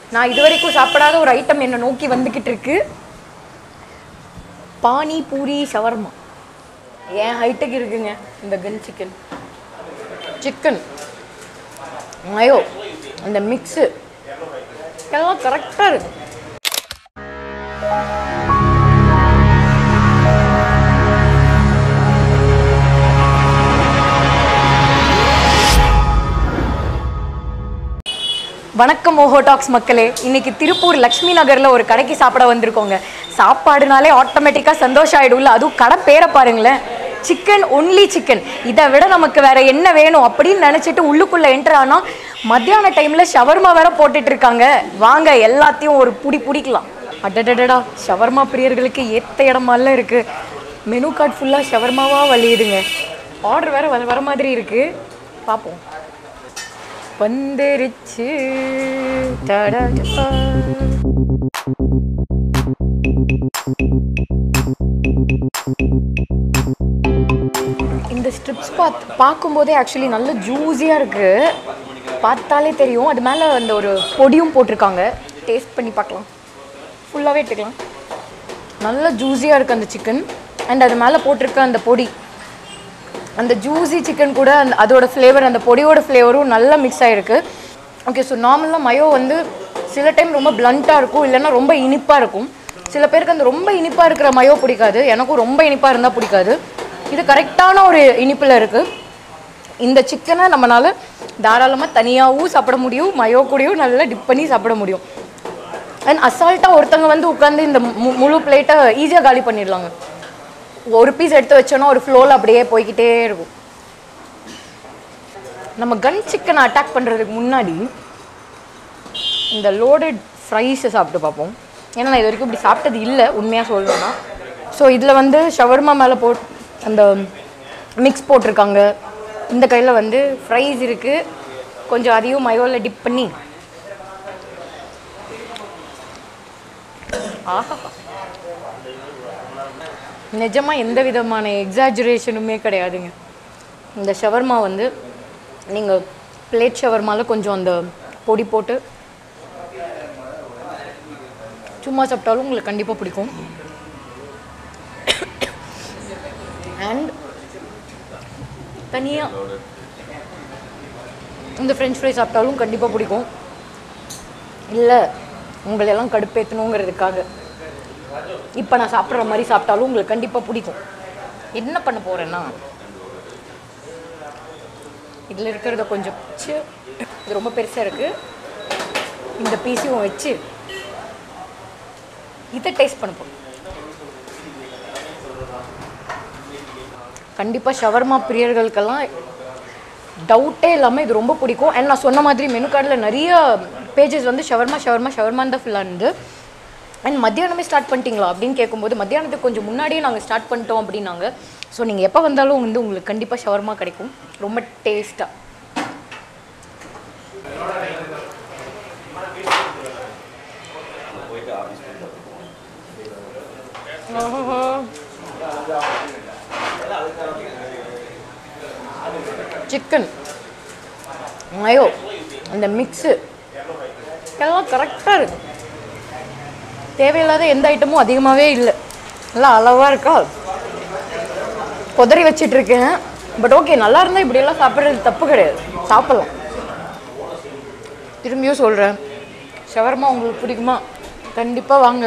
நான் இது வரைக்கும் சாப்பிடாத ஒரு ஐட்டம் என்னை நோக்கி வந்துக்கிட்டு இருக்கு பானி பூரி ஷவர்மா என் ஹைட்டுக்கு இருக்குங்க இந்த கில் சிக்கன் சிக்கன் மயோ அந்த மிக்ஸு எல்லாம் கரெக்டாக இருக்கு வணக்கம் ஓஹோ டாக்ஸ் மக்களே இன்னைக்கு திருப்பூர் லக்ஷ்மி நகர்ல ஒரு கடைக்கு சாப்பிட வந்திருக்கோங்க சாப்பாடுனாலே ஆட்டோமேட்டிக்கா சந்தோஷம் ஆயிடும்ல அதுவும் கடை பேரை பாருங்களேன் சிக்கன் ஒன்லி சிக்கன் இதை விட நமக்கு வேற என்ன வேணும் அப்படின்னு நினைச்சிட்டு உள்ளுக்குள்ள என்டர் ஆனா மத்தியான டைம்ல ஷவர்மா வேற போட்டுட்டு இருக்காங்க வாங்க எல்லாத்தையும் ஒரு புடி புடிக்கலாம் அடடடடா ஷவர்மா பிரியர்களுக்கு ஏத்த இடமாலாம் இருக்கு மெனு கார்டு ஃபுல்லா ஷவர்மாவா வழியுதுங்க ஆர்டர் வேற வர வர மாதிரி இருக்கு பார்ப்போம் வந்துருச்சு டடடா. இந்த ஸ்ட்ரிப்ஸ் பார்த்து பார்க்கும்போதே ஆக்சுவலி நல்ல ஜூஸியாக இருக்குது பார்த்தாலே தெரியும் அது மேலே அந்த ஒரு பொடியும் போட்டிருக்காங்க டேஸ்ட் பண்ணி பார்க்கலாம் ஃபுல்லாகவே எடுத்துக்கலாம் நல்ல ஜூஸியாக இருக்குது அந்த சிக்கன் அண்ட் அது மேலே போட்டிருக்க அந்த பொடி அந்த ஜூஸி சிக்கன் கூட அந்த அதோட ஃப்ளேவர் அந்த பொடியோட ஃப்ளேவரும் நல்லா மிக்ஸ் ஆகிருக்கு ஓகே ஸோ நார்மலாக மயோ வந்து சில டைம் ரொம்ப பிளண்ட்டாக இருக்கும் இல்லைன்னா ரொம்ப இனிப்பாக இருக்கும் சில பேருக்கு அந்த ரொம்ப இனிப்பாக இருக்கிற மயோ பிடிக்காது எனக்கும் ரொம்ப இனிப்பாக இருந்தால் பிடிக்காது இது கரெக்டான ஒரு இனிப்பில் இருக்குது இந்த சிக்கனை நம்மளால தாராளமாக தனியாகவும் சாப்பிட முடியும் மயோ கூடயும் நல்லா டிப் பண்ணி சாப்பிட முடியும் அண்ட் அசால்ட்டாக ஒருத்தவங்க வந்து உட்காந்து இந்த மு- முழு பிளேட்டை ஈஸியாக காலி பண்ணிடலாங்க ஒரு பீஸ் எடுத்து வச்சோன்னா ஒரு ஃப்ளோவில் அப்படியே போய்க்கிட்டே இருக்கும் நம்ம கன் சிக்கனை அட்டாக் பண்ணுறதுக்கு முன்னாடி இந்த லோடட் ஃப்ரைஸை சாப்பிட்டு பார்ப்போம் ஏன்னா நான் இது வரைக்கும் இப்படி சாப்பிட்டது இல்லை உண்மையாக சொல்லணும்னா ஸோ இதில் வந்து ஷவர்மா மேலே போட் அந்த மிக்ஸ் போட்டிருக்காங்க இந்த கையில் வந்து ஃப்ரைஸ் இருக்குது கொஞ்சம் அதையும் மயோவில் டிப் பண்ணி ஆஹா நிஜமா எந்த விதமான எக்ஸாஜுரேஷனுமே கிடையாதுங்க இந்த ஷவர்மா வந்து நீங்கள் பிளேட் ஷவர்மால கொஞ்சம் அந்த பொடி போட்டு சும்மா சாப்பிட்டாலும் உங்களுக்கு கண்டிப்பாக பிடிக்கும் அண்ட் தனியாக இந்த ஃப்ரெஞ்ச் ஃப்ரை சாப்பிட்டாலும் கண்டிப்பாக பிடிக்கும் இல்லை உங்களெல்லாம் கடுப்பேற்றணுங்கிறதுக்காக இப்போ நான் சாப்பிட்ற மாதிரி சாப்பிட்டாலும் உங்களுக்கு கண்டிப்பாக பிடிக்கும் என்ன பண்ண போகிறேன்னா இதில் இருக்கிறத கொஞ்சம் பிச்சு இது ரொம்ப பெருசாக இருக்குது இந்த பீஸையும் வச்சு இதை டேஸ்ட் பண்ண போகிறோம் கண்டிப்பாக ஷவர்மா பிரியர்களுக்கெல்லாம் டவுட்டே இல்லாமல் இது ரொம்ப பிடிக்கும் அண்ட் நான் சொன்ன மாதிரி மெனு கார்டில் நிறைய பேஜஸ் வந்து ஷவர்மா ஷவர்மா ஷவர்மான் தான் ஃபுல்லாக இருந்து அண்ட் மத்தியானமே ஸ்டார்ட் பண்ணிட்டீங்களா அப்படின்னு கேட்கும்போது மத்தியானத்துக்கு கொஞ்சம் முன்னாடியே நாங்கள் ஸ்டார்ட் பண்ணிட்டோம் அப்படின்னாங்க ஸோ நீங்கள் எப்போ வந்தாலும் வந்து உங்களுக்கு கண்டிப்பாக ஷவர்மா கிடைக்கும் ரொம்ப டேஸ்ட்டாக சிக்கன் மயோ அந்த மிக்ஸு எல்லாம் கரெக்டாக இருக்கு தேவையில்லாத எந்த ஐட்டமும் அதிகமாகவே இல்லை நல்லா அளவாக இருக்கா குதறி வச்சிட்டு இருக்கேன் பட் ஓகே நல்லா இருந்தால் இப்படியெல்லாம் சாப்பிட்றது தப்பு கிடையாது சாப்பிட்லாம் திரும்பியும் சொல்கிறேன் ஷவர்மா உங்களுக்கு பிடிக்குமா கண்டிப்பாக வாங்க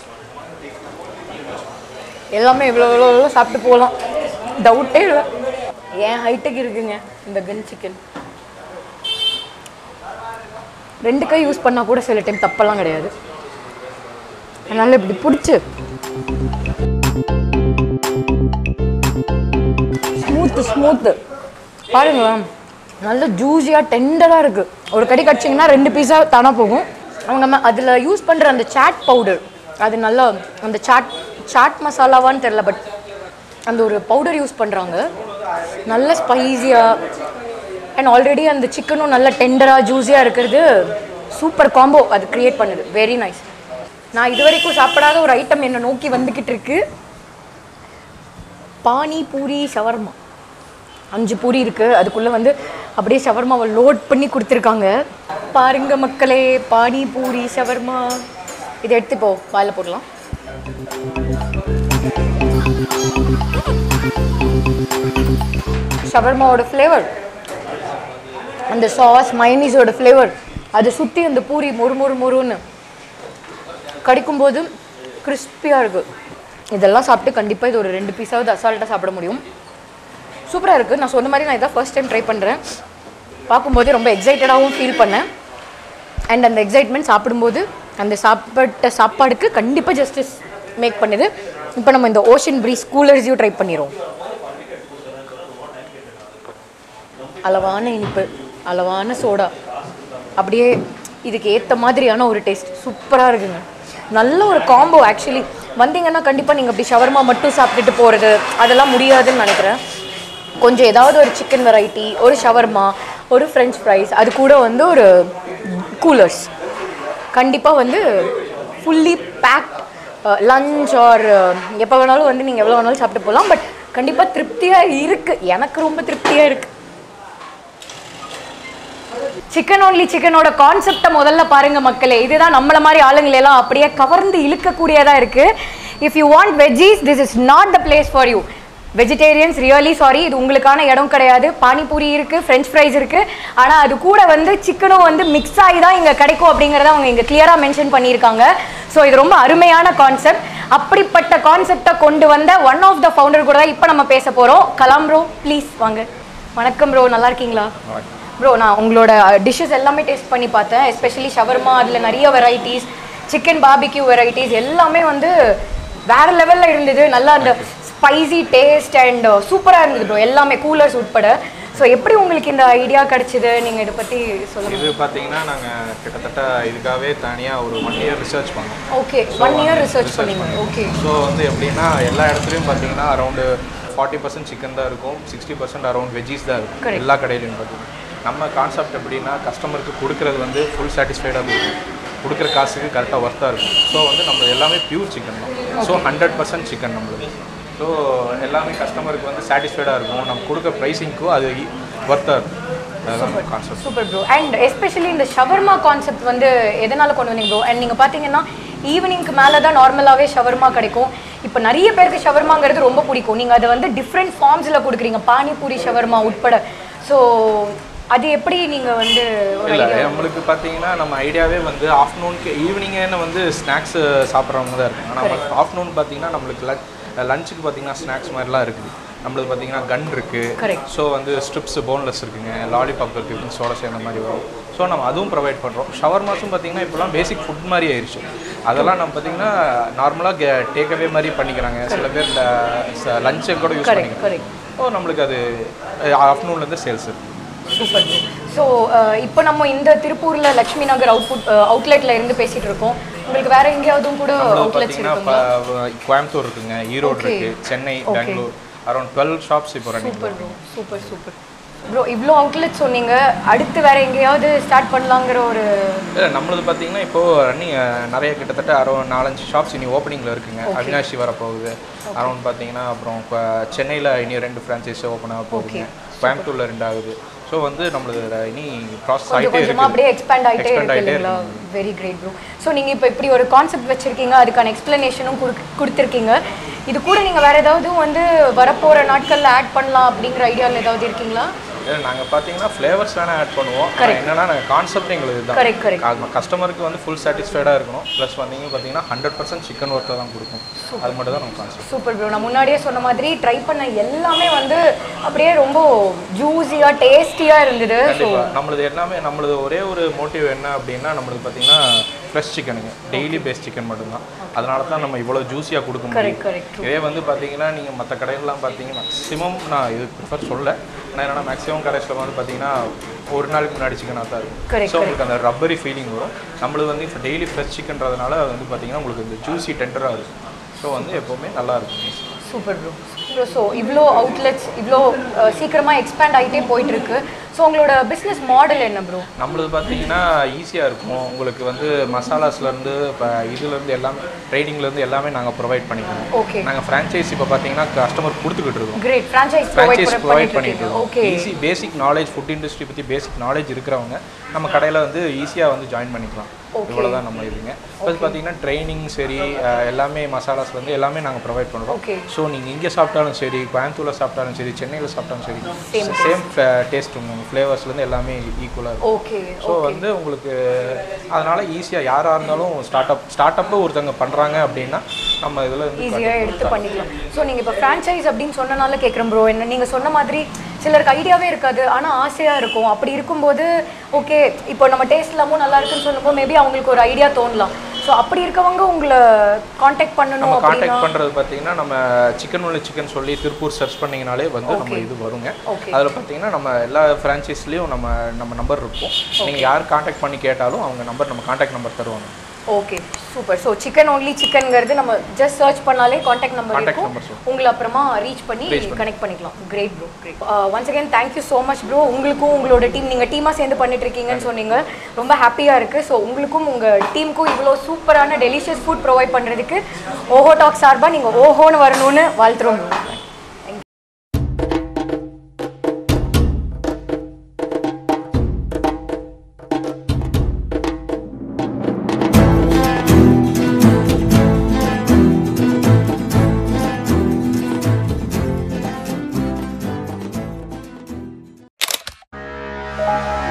எல்லாமே இவ்வளோ இவ்வளோ இவ்வளோ சாப்பிட்டு போகலாம் டவுட்டே இல்லை என் ஹைட்டுக்கு இருக்குங்க இந்த கன் சிக்கன் ரெண்டு கை யூஸ் பண்ணால் கூட சில டைம் தப்பெல்லாம் கிடையாது அதனால் இப்படி பிடிச்சி ஸ்மூத்து ஸ்மூத்து பாருங்களேன் நல்ல ஜூஸியாக டெண்டராக இருக்குது ஒரு கடி கடிச்சிங்கன்னா ரெண்டு பீஸாக தானாக போகும் அவங்க அதில் யூஸ் பண்ணுற அந்த சாட் பவுடர் அது நல்லா அந்த சாட் சாட் மசாலாவான்னு தெரில பட் அந்த ஒரு பவுடர் யூஸ் பண்ணுறாங்க நல்ல ஸ்பைஸியாக அண்ட் ஆல்ரெடி அந்த சிக்கனும் நல்ல டெண்டராக ஜூஸியாக இருக்கிறது சூப்பர் காம்போ அது க்ரியேட் பண்ணுது வெரி நைஸ் நான் இது வரைக்கும் சாப்பிடாத ஒரு ஐட்டம் என்னை நோக்கி வந்துக்கிட்டு இருக்கு பானி பூரி ஷவர்மா அஞ்சு பூரி இருக்குது அதுக்குள்ளே வந்து அப்படியே ஷவர்மாவை லோட் பண்ணி கொடுத்துருக்காங்க பாருங்க மக்களே பானி பூரி ஷவர்மா இதை எடுத்து போ வாயில போடலாம் ஷவர்மாவோட ஃப்ளேவர் அந்த சாஸ் மைனீஸோட ஃப்ளேவர் அதை சுற்றி அந்த பூரி மொறு மொறு மொறுன்னு கடிக்கும்போது கிறிஸ்பியாக இருக்குது இதெல்லாம் சாப்பிட்டு கண்டிப்பாக இது ஒரு ரெண்டு பீஸாவது அசால்ட்டாக சாப்பிட முடியும் சூப்பராக இருக்குது நான் சொன்ன மாதிரி நான் இதான் ஃபர்ஸ்ட் டைம் ட்ரை பண்ணுறேன் பார்க்கும்போதே ரொம்ப எக்ஸைட்டடாகவும் ஃபீல் பண்ணேன் அண்ட் அந்த எக்ஸைட்மெண்ட் சாப்பிடும்போது அந்த சாப்பிட்ட சாப்பாடுக்கு கண்டிப்பாக ஜஸ்டிஸ் மேக் பண்ணுது இப்போ நம்ம இந்த ஓஷன் ப்ரீஸ் கூலர்ஸையும் ட்ரை பண்ணிடுவோம் அளவான இனிப்பு அளவான சோடா அப்படியே இதுக்கு ஏற்ற மாதிரியான ஒரு டேஸ்ட் சூப்பராக இருக்குங்க நல்ல ஒரு காம்போ ஆக்சுவலி வந்தீங்கன்னா கண்டிப்பாக நீங்கள் அப்படி ஷவர்மா மட்டும் சாப்பிட்டுட்டு போகிறது அதெல்லாம் முடியாதுன்னு நினைக்கிறேன் கொஞ்சம் ஏதாவது ஒரு சிக்கன் வெரைட்டி ஒரு ஷவர்மா ஒரு ஃப்ரெஞ்ச் ஃப்ரைஸ் அது கூட வந்து ஒரு கூலர்ஸ் கண்டிப்பாக வந்து ஃபுல்லி பேக்ட் லஞ்ச் ஆர் எப்போ வேணாலும் வந்து நீங்கள் எவ்வளோ வேணாலும் சாப்பிட்டு போகலாம் பட் கண்டிப்பாக திருப்தியாக இருக்குது எனக்கு ரொம்ப திருப்தியாக இருக்குது சிக்கன் ஒன்லி சிக்கனோட கான்செப்டை முதல்ல பாருங்க மக்களே இதுதான் நம்மள மாதிரி ஆளுங்களை எல்லாம் அப்படியே கவர்ந்து இழுக்கக்கூடியதா இருக்கு if you want veggies this is not the place for you vegetarians really sorry இது உங்களுக்கான இடம் கிடையாது பானிபூரி இருக்கு ஃப்ரெஞ்ச் ஃப்ரைஸ் இருக்கு ஆனா அது கூட வந்து சிக்கனும் வந்து மிக்ஸ் ஆகி தான் இங்க கிடைக்கும் அப்படிங்கறத அவங்க இங்க கிளியரா மென்ஷன் பண்ணியிருக்காங்க ஸோ இது ரொம்ப அருமையான கான்செப்ட் அப்படிப்பட்ட கான்செப்டை கொண்டு வந்த ஒன் ஆஃப் த ஃபவுண்டர் கூட தான் இப்போ நம்ம பேச போறோம் கலாம் ப்ரோ ப்ளீஸ் வாங்க வணக்கம் ப்ரோ நல்லா இருக்கீங்களா ப்ரோ நான் உங்களோட டிஷ்ஷஸ் எல்லாமே டேஸ்ட் பண்ணி பார்த்தேன் எஸ்பெஷலி ஷவர்மா அதில் நிறைய வெரைட்டிஸ் சிக்கன் பார்பிக்யூ வெரைட்டிஸ் எல்லாமே வந்து வேற லெவலில் இருந்தது நல்லா அந்த ஸ்பைசி டேஸ்ட் அண்ட் சூப்பராக இருந்தது ப்ரோ எல்லாமே கூலர்ஸ் உட்பட ஸோ எப்படி உங்களுக்கு இந்த ஐடியா கிடைச்சிது நீங்கள் இதை பற்றி சொல்லுங்கள் இது பார்த்தீங்கன்னா நாங்கள் கிட்டத்தட்ட இதுக்காகவே தனியாக ஒரு ஒன் இயர் ரிசர்ச் பண்ணோம் ஓகே ஒன் இயர் ரிசர்ச் பண்ணீங்க ஓகே ஸோ வந்து எப்படின்னா எல்லா இடத்துலையும் பார்த்தீங்கன்னா அரௌண்டு ஃபார்ட்டி பர்சன்ட் சிக்கன் தான் இருக்கும் சிக்ஸ்டி பர்சன்ட் அரௌண்ட் வெஜ்ஜீஸ் தான் இருக்கும் Correct. எல்லா கடையிலையும் பார்த்தீங்கன்னா நம்ம கான்செப்ட் எப்படின்னா கஸ்டமருக்கு கொடுக்குறது வந்து ஃபுல் சாட்டிஸ்ஃபைடாக இருக்கும் கொடுக்குற காசுக்கு கரெக்டாக ஒர்த்தாக இருக்கும் ஸோ வந்து நம்ம எல்லாமே பியூர் சிக்கன் தான் ஸோ ஹண்ட்ரட் பர்சன்ட் சிக்கன் நம்மளுக்கு ஸோ எல்லாமே கஸ்டமருக்கு வந்து சாட்டிஸ்ஃபைடாக இருக்கும் நம்ம கொடுக்குற ப்ரைஸிங்க்கும் அது ஒர்த்தாக இருக்கும் அதுதான் concept super bro and especially இந்த ஷவர்மா கான்செப்ட் வந்து எதனால கொண்டு வந்தீங்க ப்ரோ அண்ட் நீங்கள் பார்த்தீங்கன்னா ஈவினிங்க்கு மேலே தான் நார்மலாகவே ஷவர்மா கிடைக்கும் இப்போ நிறைய பேருக்கு ஷவர்மாங்கிறது ரொம்ப பிடிக்கும் நீங்கள் அதை வந்து டிஃப்ரெண்ட் ஃபார்ம்ஸில் கொடுக்குறீங்க பானிபூரி ஷவர்மா உட்பட ஸோ அது எப்படி நீங்கள் வந்து ஒரு இல்லை idea- நம்மளுக்கு பார்த்தீங்கன்னா நம்ம ஐடியாவே வந்து ஆஃப்டர்நூனுக்கு ஈவினிங்கே வந்து ஸ்நாக்ஸ் சாப்பிட்றவங்க தான் இருக்கும் ஆனால் ஆஃப்டர்நூன் பார்த்தீங்கன்னா நம்மளுக்கு லஞ்ச் லஞ்சுக்கு பார்த்தீங்கன்னா ஸ்நாக்ஸ் மாதிரிலாம் இருக்குது நம்மளுக்கு பார்த்தீங்கன்னா கன் இருக்குது Correct. ஸோ வந்து ஸ்ட்ரிப்ஸ் போன்லெஸ் இருக்குங்க லாலிபாப் இருக்குது சோட சேர்ந்த மாதிரி வரும் ஸோ நம்ம அதுவும் ப்ரொவைட் பண்ணுறோம் ஷவர்மாஸும் பார்த்தீங்கன்னா இப்போலாம் பேசிக் ஃபுட் மாதிரி ஆயிடுச்சு அதெல்லாம் நம்ம பார்த்தீங்கன்னா நார்மலாக டேக்அவே மாதிரி பண்ணிக்கிறாங்க சில பேர் லஞ்சை கூட யூஸ் கரெக்ட் பண்ணிக்கிறாங்க கரெக்ட் ஸோ நம்மளுக்கு அது ஆஃப்டர்நூன்லேருந்து சேல்ஸ் இருக்குது சூப்பர் ஸோ இப்போ நம்ம இந்த திருப்பூரில் லக்ஷ்மி நகர் அவுட்புட் அவுட்லெட்டில் இருந்து பேசிகிட்டு இருக்கோம் உங்களுக்கு வேற எங்கேயாவதும் கூட நம்மள அவுட்லெட்ஸ் பார்த்தீங்கன்னா இருக்குங்களா இப்போ கோயம்புத்தூர் இருக்குங்க ஈரோடு Okay. இருக்கு Chennai Okay. Bangalore around twelve shops இப்போ running super bro super super bro இவ்வளோ அவுட்லெட் சொன்னீங்க அடுத்து வேற எங்கேயாவது ஸ்டார்ட் பண்ணலாங்கிற ஒரு இல்லை நம்மளது பார்த்தீங்கன்னா இப்போ ரன்னிங் நிறைய கிட்டத்தட்ட அரௌண்ட் நாலஞ்சு ஷாப்ஸ் இனி ஓப்பனிங்கில் இருக்குங்க அவினாஷி வரப்போகுது அரௌண்ட் பார்த்தீங்கன்னா அப்புறம் சென்னையில் இனி ரெண்டு ஃப்ரான்ச்சைஸ் ஓப்பன் ஆக போகுதுங்க கோயம்புத்தூரில் ரெண்டு ஆகுது ஸோ வந்து நம்மளது இனி ப்ராசஸ் கொஞ்சம் ஆகிட்டே கொஞ்சமா அப்படியே இருக்கு எக்ஸ்பேண்ட் ஆயிட்டே Expand இருக்கு ஆயிட்டே இல்லைங்களா வெரி கிரேட் ப்ரோ ஸோ நீங்க இப்போ இப்படி ஒரு கான்செப்ட் வச்சிருக்கீங்க அதுக்கான எக்ஸ்பிளனேஷனும் கொடுத்துருக்கீங்க இது கூட நீங்க வேற ஏதாவது வந்து வரப்போற நாட்கள்ல ஆட் பண்ணலாம் அப்படிங்கிற ஐடியாவில் ஏதாவது இருக்கீங்களா இல்லை நாங்கள் பார்த்தீங்கன்னா ஃப்ளேவர்ஸ் வேணால் ஆட் பண்ணுவோம் ஆனா என்னன்னா நாங்கள் கான்செப்ட் எங்களுக்கு இதுதான் கரெக்ட் கரெக்ட் கஸ்டமருக்கு வந்து ஃபுல் சாட்டிஸ்ஃபைடாக இருக்கணும் ப்ளஸ் வந்தீங்க பார்த்தீங்கன்னா ஹண்ட்ரட் பர்சன்ட் சிக்கன் ஒர்த்தை தான் கொடுக்கும் அது மட்டும் தான் நம்ம கான்செப்ட் சூப்பர் ப்ரோ நான் முன்னாடியே சொன்ன மாதிரி ட்ரை பண்ண எல்லாமே வந்து அப்படியே ரொம்ப ஜூஸியா டேஸ்டியா இருந்தது ஸோ கண்டிப்பா நம்மளது எல்லாமே நம்மளது ஒரே ஒரு மோட்டிவ் என்ன அப்படின்னா நம்மளுக்கு பார்த்தீங்கன்னா ஃப்ரெஷ் சிக்கனுங்க டெய்லி பேஸ்ட் சிக்கன் மட்டும்தான் அதனால தான் நம்ம இவ்வளோ ஜூஸியாக கொடுக்க முடியும் கரெக்ட் கரெக்ட் இதே வந்து பார்த்தீங்கன்னா நீங்கள் மற்ற கடையிலலாம் பார்த்தீங்கன்னா மேக்ஸிமம் நான் இது ப்ரிஃபர் சொல்ல ஆனால் என்னன்னா மேக்ஸிமம் கடைசில் வந்து பார்த்தீங்கன்னா ஒரு நாளைக்கு முன்னாடி சிக்கனாக தான் இருக்கும் Correct, ஸோ உங்களுக்கு அந்த ரப்பரி ஃபீலிங் வரும் நம்மளது வந்து இப்போ டெய்லி ஃப்ரெஷ் சிக்கன்றதுனால அது வந்து பார்த்தீங்கன்னா உங்களுக்கு இந்த ஜூஸி டெண்டராக இருக்கும் ஸோ வந்து எப்போவுமே நல்லா இருக்கும் சூப்பர் ப்ரோ ப்ரோ ஸோ இவ்வளோ அவுட்லெட்ஸ் இவ்வளோ சீக்கிரமாக எக்ஸ்பேண்ட் ஆகிட்டே போயிட்டு இருக்கு ஸோ உங்களோட பிஸ்னஸ் மாடல் என்ன ப்ரோ நம்மளது பார்த்தீங்கன்னா ஈஸியாக இருக்கும் உங்களுக்கு வந்து மசாலாஸ்லேருந்து இப்போ இதுலேருந்து எல்லாமே ட்ரைனிங்லேருந்து எல்லாமே நாங்கள் ப்ரொவைட் பண்ணிக்கிறோம் ஓகே நாங்கள் ஃப்ரான்ச்சைஸ் இப்போ பார்த்தீங்கன்னா கஸ்டமர் கொடுத்துக்கிட்டு இருக்கோம் great franchise franchise provide provide பண்ணிட்டு பண்ணிட்டு இருக்கீங்க இருக்கோம் okay easy basic knowledge food industry பற்றி பேசிக் நாலேஜ் இருக்கிறவங்க நம்ம கடையில் வந்து ஈஸியாக வந்து ஜாயின் பண்ணிக்கலாம் இவ்வளோதான் நம்ம இதுங்க அது பார்த்தீங்கன்னா ட்ரைனிங் சரி அஹ், எல்லாமே மசாலாஸ்லேருந்து எல்லாமே நாங்கள் ப்ரொவைட் பண்ணுறோம் ஓகே ஸோ நீங்கள் இங்கே சாப்பிட்டாலும் சரி கோயம்புத்தூரில் சாப்பிட்டாலும் சரி சென்னையில் சாப்பிட்டாலும் சரி சேம் டேஸ்ட் உங்களுக்கு ஃப்ளேவர்ஸ்லேருந்து எல்லாமே ஈக்குவலாக இருக்கும் ஓகே ஸோ வந்து உங்களுக்கு அதனால் ஈஸியாக யாராக இருந்தாலும் ஸ்டார்ட் அப் ஸ்டார்ட் அப்பு ஒருத்தவங்க பண்ணுறாங்க அப்படின்னா நம்ம இதில் வந்து ஈஸியாக எடுத்து பண்ணிக்கலாம் ஸோ நீங்கள் இப்போ ஃப்ரான்ச்சைஸ் அப்படின்னு சொன்னனால கேட்குறேன் ப்ரோ என்ன நீங்கள் சொன்ன மாதிரி சிலருக்கு ஐடியாவே இருக்காது ஆனால் ஆசையாக இருக்கும் அப்படி இருக்கும்போது ஓகே இப்போ நம்ம டேஸ்ட் எல்லாமும் நல்லா இருக்குன்னு சொன்னப்போ மேபி அவங்களுக்கு ஒரு ஐடியா தோணலாம் ஸோ அப்படி இருக்கவங்க உங்களை காண்டாக்ட் பண்ணணும் நம்ம அப்படின்னா காண்டாக்ட் பண்ணுறது பார்த்தீங்கன்னா நம்ம சிக்கன் உள்ள சிக்கன் சொல்லி திருப்பூர் சர்ச் பண்ணிங்கனாலே வந்து நம்ம இது வருங்க ஓகே அதில் பார்த்தீங்கன்னா நம்ம எல்லா ஃப்ரான்ச்சைஸ்லேயும் நம்ம நம்ம நம்பர் இருக்கும் நீங்கள் யார் காண்டாக்ட் பண்ணி கேட்டாலும் அவங்க நம்பர் நம்ம காண்டாக்ட் நம்பர் தருவாங்க okay super so chicken only சிக்கன்ங்கிறது நம்ம ஜஸ்ட் சர்ச் பண்ணாலே காண்டாக்ட் நம்பர் காண்டாக்ட் இருக்கும் நம்பர் சொல்லுங்கள் உங்களை அப்புறமா ரீச் பண்ணி கனெக்ட் பண்ணிக்கலாம் great bro great once again thank you so much bro உங்களுக்கும் உங்களோட டீம் நீங்கள் டீமாக சேர்ந்து பண்ணிட்டு இருக்கீங்கன்னு சொன்னீங்க ரொம்ப ஹாப்பியாக இருக்குது ஸோ உங்களுக்கும் உங்கள் டீமுக்கும் இவ்வளோ சூப்பரான டெலிஷியஸ் ஃபுட் ப்ரொவைட் பண்ணுறதுக்கு ஓஹோ டாக் சார்பாக நீங்கள் ஓஹோன்னு வரணும்னு வாழ்த்துறோம் bro. Thank you.